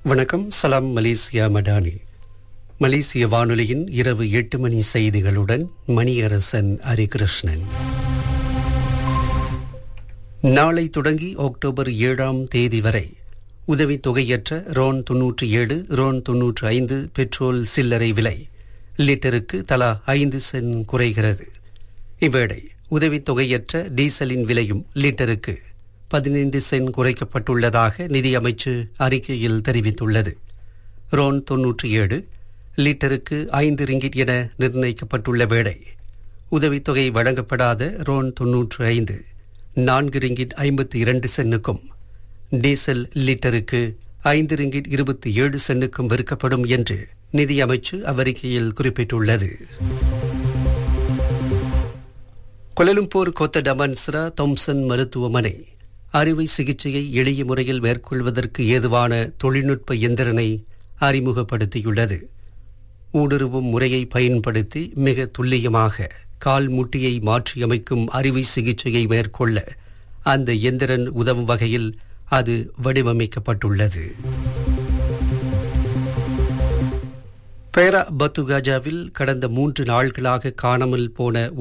வணக்கம் சலாம் மலேசியா மடானி மலேசிய வானொலியின் இரவு எட்டு மணி செய்திகளுடன் மணியரசன் ஹரிகிருஷ்ணன் நாளை தொடங்கி அக்டோபர் ஏழாம் தேதி வரை உதவித்தொகையற்ற ரோன் தொன்னூற்றி ஏழு ரோன் தொன்னூற்று ஐந்து பெட்ரோல் சில்லறை விலை லிட்டருக்கு தலா ஐந்து சென் குறைகிறது இவ்வேளை உதவித்தொகையற்ற டீசலின் விலையும் லிட்டருக்கு பதினைந்து சென் குறைக்கப்பட்டுள்ளதாக நிதியமைச்சு அறிக்கையில் தெரிவித்துள்ளது ரோன் தொன்னூற்றி ஏழு லிட்டருக்கு ஐந்து ரிங்கிட் என நிர்ணயிக்கப்பட்டுள்ள வேளை உதவித்தொகை வழங்கப்படாத ரோன் தொன்னூற்று ஐந்து நான்கு ரிங்கிட் ஐம்பத்தி இரண்டு சென்னுக்கும் டீசல் லிட்டருக்கு ஐந்து ரிங்கிட் இருபத்தி ஏழு சென்னுக்கும் விற்கப்படும் என்று நிதியமைச்சு அவ்வறிக்கையில் குறிப்பிட்டுள்ளது கொலலும்பூர் கொத்த டமன்ஸ்ரா தொம்சன் மருத்துவமனை அறுவை சிகிச்சையை எளிய முறையில் மேற்கொள்வதற்கு ஏதுவான தொழில்நுட்ப எந்திரனை அறிமுகப்படுத்தியுள்ளது ஊடுருவும் முறையை பயன்படுத்தி மிக துல்லியமாக கால் முட்டியை மாற்றியமைக்கும் அறுவை சிகிச்சையை மேற்கொள்ள அந்த எந்திரன் உதவும் வகையில் அது வடிவமைக்கப்பட்டுள்ளது பேரா பத்துகாஜாவில் கடந்த மூன்று நாள்களாக காணாமல் போன